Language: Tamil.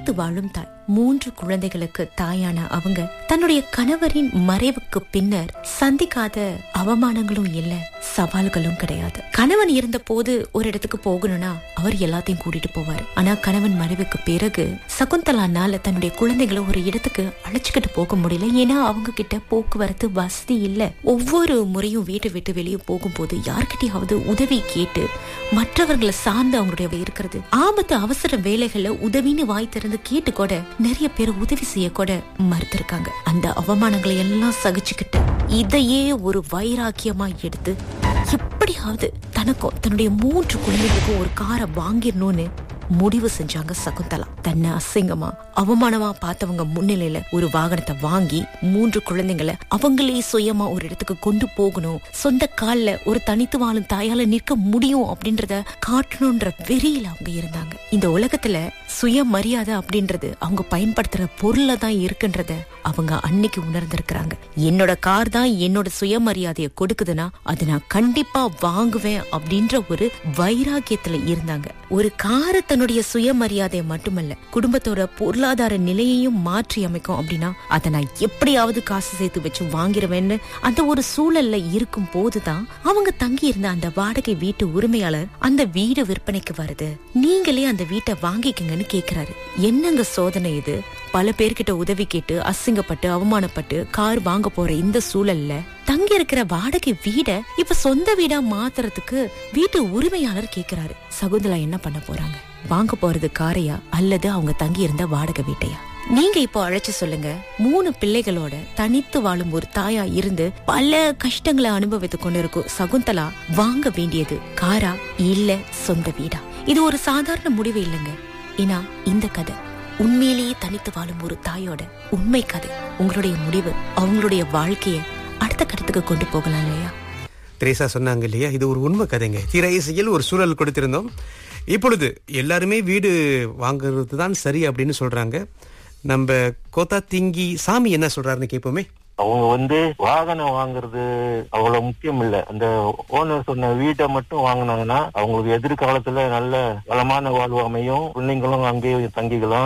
தனித்து வாழும் தாய் மூன்று குழந்தைகளுக்கு தாயான அவங்க தன்னுடைய கணவரின் மறைவுக்கு பின்னர் சந்திக்காத அவமானங்களும் இல்ல சவால்களும் கிடையாது கணவன் இருந்த போது ஒரு இடத்துக்கு போகணும்னா அவர் எல்லாத்தையும் கூட்டிட்டு போவாரு ஆனா கணவன் மறைவுக்கு பிறகு சகுந்தலானால தன்னுடைய குழந்தைகளை ஒரு இடத்துக்கு அழைச்சுக்கிட்டு போக முடியல ஏன்னா அவங்க கிட்ட போக்குவரத்து வசதி இல்ல ஒவ்வொரு முறையும் வீட்டை விட்டு வெளியே போகும்போது யார்கிட்டயாவது உதவி கேட்டு மற்றவர்களை சார்ந்து அவங்களுடைய இருக்கிறது ஆபத்து அவசர வேலைகள்ல உதவின்னு வாய் திறந்து கேட்டு கூட நிறைய பேர் உதவி செய்ய கூட மறுத்திருக்காங்க அந்த அவமானங்களை எல்லாம் சகிச்சுக்கிட்டு இதையே ஒரு வைராக்கியமா எடுத்து எப்படியாவது தனக்கும் தன்னுடைய மூன்று குழந்தைகளுக்கும் ஒரு காரை வாங்கிடணும்னு முடிவு செஞ்சாங்க சகுந்தலா தன்னை அசிங்கமா அவமானமா பார்த்தவங்க முன்னிலையில ஒரு வாகனத்தை வாங்கி மூன்று குழந்தைங்களை அவங்களே சுயமா ஒரு இடத்துக்கு கொண்டு போகணும் சொந்த கால்ல ஒரு தனித்து வாழும் தாயால நிற்க முடியும் அப்படின்றத காட்டணும்ன்ற வெறியில அவங்க இருந்தாங்க இந்த உலகத்துல சுயமரியாதை அப்படின்றது அவங்க பயன்படுத்துற பொருள்ல தான் இருக்குன்றத அவங்க அன்னைக்கு உணர்ந்திருக்கிறாங்க என்னோட கார் தான் என்னோட சுயமரியாதையை கொடுக்குதுன்னா அதை நான் கண்டிப்பா வாங்குவேன் அப்படின்ற ஒரு வைராக்கியத்துல இருந்தாங்க ஒரு காரை தன்னுடைய சுயமரியாதையை மட்டுமல்ல குடும்பத்தோட பொருளாதார நிலையையும் மாற்றி அமைக்கும் அப்படின்னா அதை நான் எப்படியாவது காசு சேர்த்து வச்சு வாங்கிருவேன்னு அந்த ஒரு சூழல்ல இருக்கும் போதுதான் அவங்க தங்கி இருந்த அந்த வாடகை வீட்டு உரிமையாளர் அந்த வீடு விற்பனைக்கு வருது நீங்களே அந்த வீட்டை வாங்கிக்கங்கன்னு கேக்குறாரு என்னங்க சோதனை இது பல பேர்கிட்ட உதவி கேட்டு அசிங்கப்பட்டு அவமானப்பட்டு கார் வாங்க போற இந்த சூழல்ல தங்கி இருக்கிற வாடகை வீட இப்ப சொந்த வீடா மாத்துறதுக்கு வீட்டு உரிமையாளர் கேக்குறாரு சகுந்தலா என்ன பண்ண போறாங்க வாங்க போறது காரையா அல்லது அவங்க தங்கி இருந்த வாடகை வீட்டையா நீங்க இப்போ அழைச்சு சொல்லுங்க மூணு பிள்ளைகளோட தனித்து வாழும் ஒரு தாயா இருந்து பல கஷ்டங்களை அனுபவித்து கொண்டிருக்கும் சகுந்தலா வாங்க வேண்டியது காரா இல்ல சொந்த வீடா இது ஒரு சாதாரண முடிவு இல்லைங்க ஏன்னா இந்த கதை உண்மையிலேயே தனித்து வாழும் ஒரு தாயோட உண்மை கதை உங்களுடைய முடிவு அவங்களுடைய வாழ்க்கைய அடுத்த கட்டத்துக்கு கொண்டு போகலாம் இல்லையா திரேசா சொன்னாங்க இல்லையா இது ஒரு உண்மை கதைங்க திரை இசையில் ஒரு சூழல் கொடுத்திருந்தோம் இப்பொழுது எல்லாருமே வீடு வாங்குறது தான் சரி அப்படின்னு சொல்றாங்க நம்ம கோத்தா திங்கி சாமி என்ன சொல்றாருன்னு கேட்போமே அவங்க வந்து வாகனம் வாங்குறது அவ்வளவு முக்கியம் இல்ல அந்த ஓனர் சொன்ன வீட்டை மட்டும் வாங்கினாங்கன்னா அவங்களுக்கு எதிர்காலத்துல நல்ல வளமான வாழ்வு அமையும் பிள்ளைங்களும் அங்கேயே தங்கிக்கலாம்